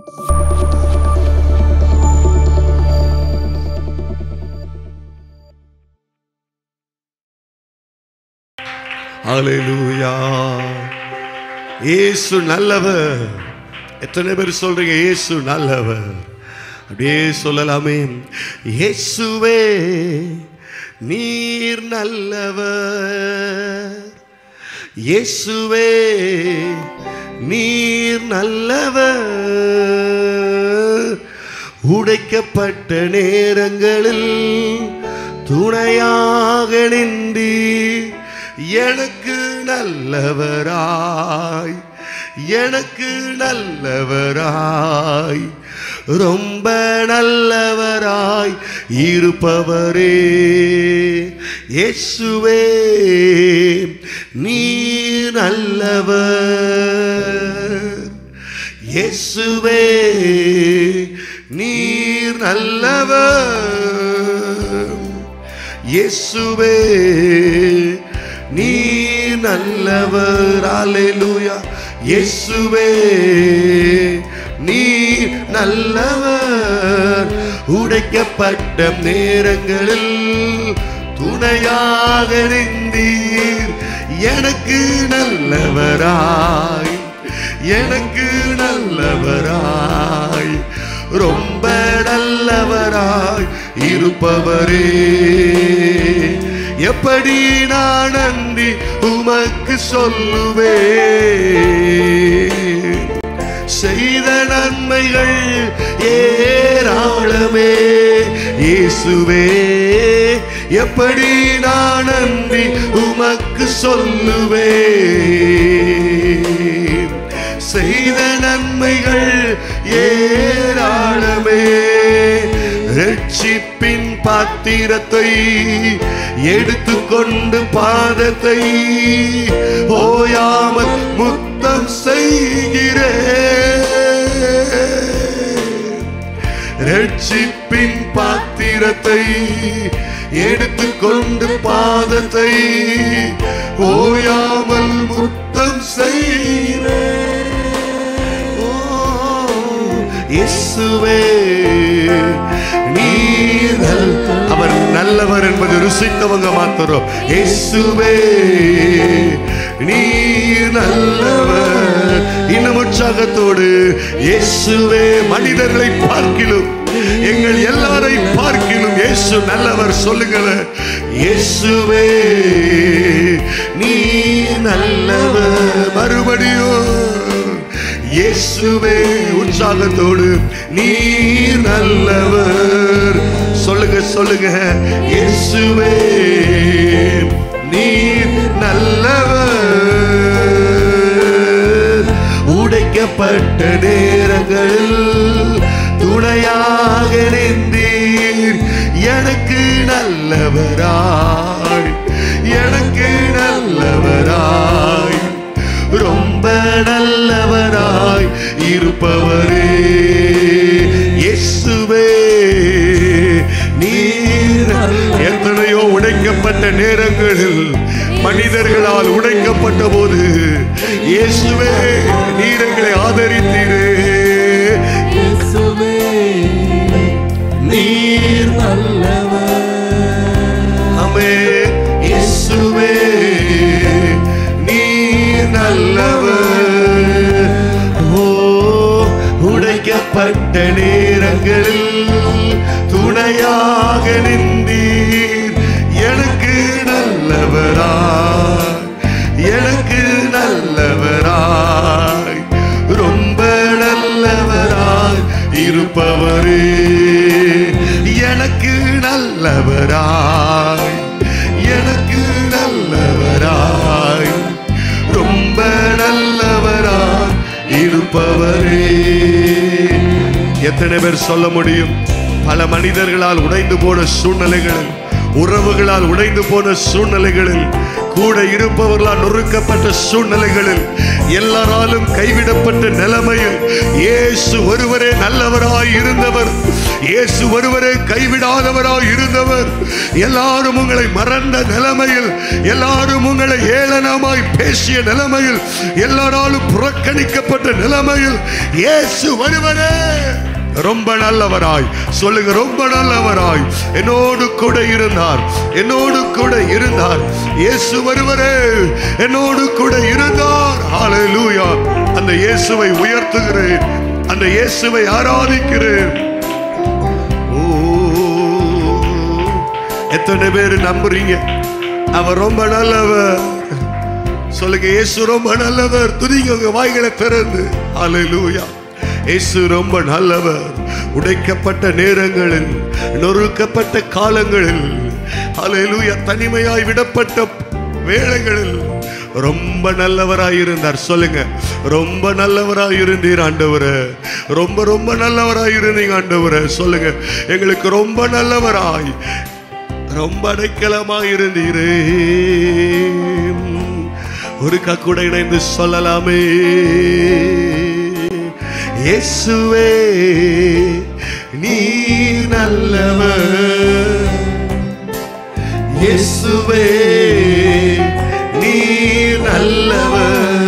ஹalleluya இயேசு நல்லவர் எத்தனை பேர் சொல்றீங்க இயேசு நல்லவர் அப்படியே சொல்லலாமே இயேசுவே நீர் நல்லவர் இயேசுவே நீர் நல்லவர் உடைக்கப்பட்ட நேரங்களில் துணையாக நின்றி எனக்கு நல்லவராய் எனக்கு நல்லவராய் ரொம்ப நல்லவராய் இருப்பவரே இயேசுவே நீ நல்லவர் இயேசுவே நீர் நல்லவர் இயேசுவே நீ நல்லவர் அல்லேலூயா இயேசுவே நீ நல்லவர் உடைக்கப்பட்ட நேரங்களில் துணையாக நின்றீர் எனக்கு நல்லவராய் எனக்கு நல்லவராய் ரொம்ப நல்லவராய் இருப்பவரே எப்படி நான் நன்றி உமக்கு சொல்லுவேன் செய்த நன்மைகள் ஏராளமே இயேசுவே எப்படி நான் நன்றி உமக்கு சொல்லுவேன் செய்த நன்மைகள் ஏராளமே ரட்சிப்பின் பாத்திரத்தை எடுத்துக்கொண்டு பாதத்தை ஓயாமல் முத்தம் செய்கிறேன் ரட்சிப்பின் பாத்திரத்தை எடுத்துக்கொண்டு பாதத்தை ஓயாமல் முத்தம் செய்கிறேன் ஓ, இயேசுவே நீர் நல்- அவர் நல்லவர் என்பது ருசித்தவங்க மாத்திரம் இயேசுவே நீர் நல்லவர் இன்னும் உற்சாகத்தோடு இயேசுவே மனிதர்களை பார்க்கிலும் எங்கள் எல்லாரை பார்க்கிலும் இயேசு நல்லவர் சொல்லுங்களேன் இயேசுவே நீ நல்லவர் மறுபடியும் இயேசுவே உற்சாகத்தோடு நீ நல்லவர் சொல்லுங்க சொல்லுங்க இயேசுவே நீ நல்லவர் உடைக்கப்பட்ட நேரங்களில் துணையாக நின்றீர் எனக்கு நல்லவராய் எனக்கு நல்லவராய் ரொம்ப நல்லவராய் இருப்பவரே இயேசுவே நீர் எத்தனையோ உடைக்கப்பட்ட நேரங்களில் மனிதர்களால் உடைக்கப்பட்ட போது இயேசுவே நீர் எங்களை ஆதரித்தீரே இயேசுவே நீர் நல்லவர் அமே இயேசுவே நீர் நல்லவர் ஓ உடைக்கப்பட்ட நேரங்களில் துணையாக நின்றீர் எனக்கு நல்லவராய் எனக்கு நல்லவராய் ரொம்ப நல்லவராய் இருப்பவரே எனக்கு நல்லவராய் எனக்கு நல்லவராய் ரொம்ப நல்லவராய் இருப்பவரே எத்தனை பேர் சொல்ல முடியும் பல மனிதர்களால் உடைந்து போன சூழ்நிலைகளில் உறவுகளால் உடைந்து போன சூழ்நிலைகளில் கூட இருப்பவர்களால் நொறுக்கப்பட்ட சூழ்நிலைகளில் எல்லாராலும் கைவிடப்பட்ட நிலைமையில் இயேசு ஒருவரே நல்லவராய் இருந்தவர் இயேசு ஒருவரே கைவிடாதவராய் இருந்தவர் எல்லாரும் உங்களை மறந்த நிலைமையில் எல்லாரும் உங்களை ஏளனமாய் பேசிய நிலைமையில் எல்லாராலும் புறக்கணிக்கப்பட்ட நிலைமையில் இயேசு ஒருவரே ரொம்ப நல்லவராய் சொல்லுங்க ரொம்ப நல்லவராய் என்னோடு கூட இருந்தார் என்னோடு கூட இருந்தார் இயேசு ஒருவரே என்னோடு கூட இருந்தார் ஹalleluya அந்த இயேசுவை உயர்த்துகிறேன் அந்த இயேசுவை ஆராதிக்கிறேன் ஓ எத்தனை பேர் நம்புறீங்க அவர் ரொம்ப நல்லவர் சொல்லுங்க இயேசு ரொம்ப நல்லவர் துதிங்க உங்க வாய்களை திறந்து ஹalleluya இயேசு ரொம்ப நல்லவர் உடைக்கப்பட்ட நேரங்களில் நொறுக்கப்பட்ட காலங்களில் ஹalleluya தனிமையாய் விடப்பட்ட வேளைகளில் ரொம்ப நல்லவராய் இருந்தார் சொல்லுங்க ரொம்ப நல்லவராய் இருந்தீர் ஆண்டவரே ரொம்ப ரொம்ப நல்லவராய் இருந்தீங்க ஆண்டவரே சொல்லுங்க எங்களுக்கு ரொம்ப நல்லவராய் ரொம்ப அடைக்கலமாய் இருந்தீரே ஒரு கூட இணைந்து சொல்லலாமே இயேசுவே நீ நல்லவர் இயேசுவே நீ நல்லவர்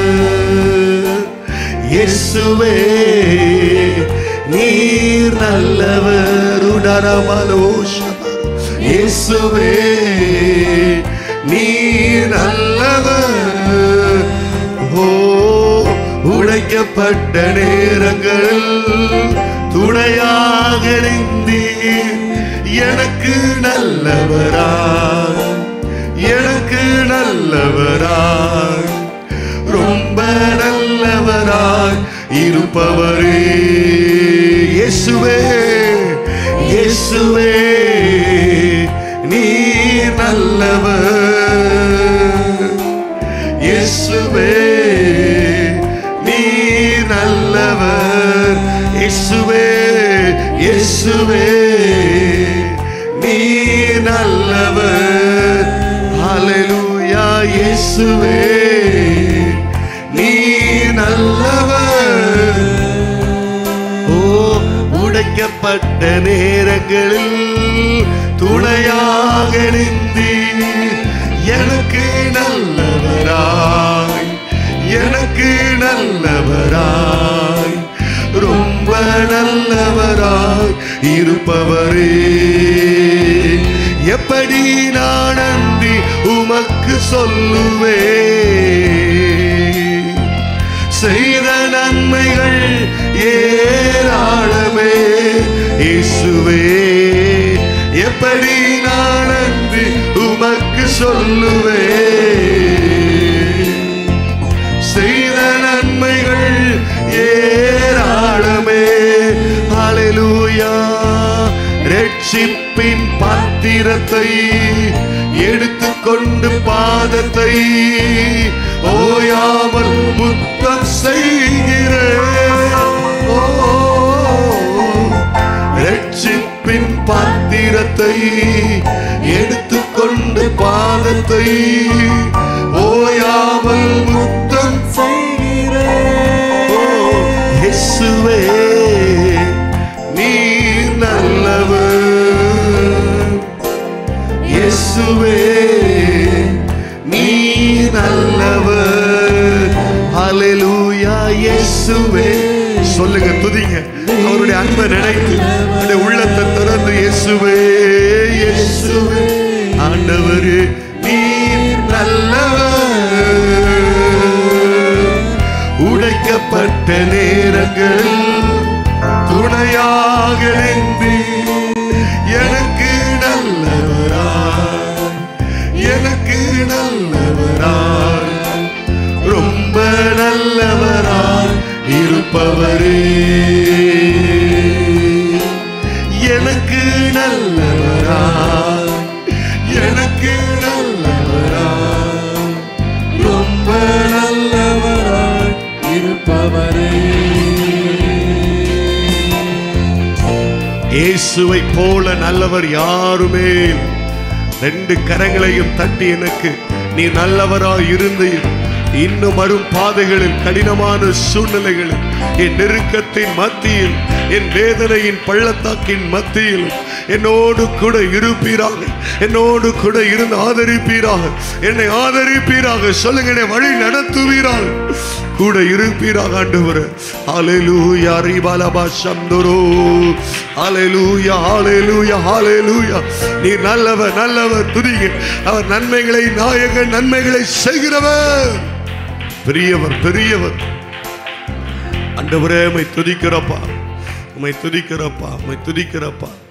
இயேசுவே நீ நல்லவர் உடரமலோஷம் இயேசுவே நீ நல்லவர் ஓ உடைக்கப்பட்ட நேரங்கள் துணையாக நின்றீர் எனக்கு நல்லவராய் எனக்கு நல்லவராய் ரொம்ப நல்லவராய் இருப்பவரே இயேசுவே இயேசுவே நீ நல்லவர் இயேசுவே நீ நல்லவர் இயேசுவே இயேசுவே நீ நல்லவர் ஹalleluya இயேசுவே நீ நல்லவர் ஓ உடைக்கப்பட்ட நேரங்களில் துணையாக நின்றீர் எனக்கு நல்லவராய் எனக்கு நல்லவராய் ரொம்ப நல்லவராய் இருப்பவரே எப்படி நான் நன்றி உமக்கு சொல்லுவேன் செய்த நன்மைகள் ஏராளமே இயேசுவே எப்படி நான் நன்றி உமக்கு சொல்லுவே செய்த நன்மைகள் ஏராளமே ஹalleluya ரட்சிப்பின் பாத்திரத்தை எடுத்துக்கொண்டு பாதத்தை ஓயாமல் முத்தம் செய்கிறேன் ஓ, ரட்சிப்பின் பாத்திரத்தை எடுத்துக்கொண்டு பாதத்தை ஓயாமல் முத்தம் ஓ, இயேசுவே நீர் நல்லவர் இயேசுவே நீ நல்லவர் ஹalleluya இயேசுவே சொல்லுங்க துதிங்க அவருடைய அன்பை நினைத்து அந்த உள்ளத்தை திறந்து இயேசுவே இயேசுவே ஆண்டவரே நீர் நல்லவர் உடைக்கப்பட்ட நேரங்கள் துணையாக நின்று எனக்கு நல்லவராய் எனக்கு நல்லவராய் ரொம்ப நல்லவராய் இருப்பவரே எனக்கு நல்லவராய் எனக்கு நல்லவராய் ரொம்ப நல்லவராய் இருப்பவரே இயேசுவை போல நல்லவர் யாருமே இல்லை. ரெண்டு கரங்களையும் தட்டி எனக்கு நீ நல்லவராய் இருந்து இன்னும் வரும் பாதைகளில் கடினமான சூழ்நிலைகளில் என் நெருக்கத்தின் மத்தியில் என் வேதனையின் பள்ளத்தாக்கின் மத்தியில் என்னோடு கூட இருப்பீராக என்னோடு கூட இருந்து ஆதரிப்பீராக என்னை ஆதரிப்பீராக சொல்லுங்க என்னை வழி நடத்துவீராக கூட இருப்பீராக ஆண்டவர் ஹalleluya ரிபாலபா சந்தரோ ஹalleluya ஹalleluya ஹalleluya நீ நல்லவர் நல்லவர் துதிங்க அவர் நன்மைகளை நாயகன் நன்மைகளை செய்கிறவர் பெரியவர் பெரியவர் ஆண்டவரே உம்மை துதிக்கிறப்பா உம்மை துதிக்கிறப்பா உம்மை துதிக்கிறப்பா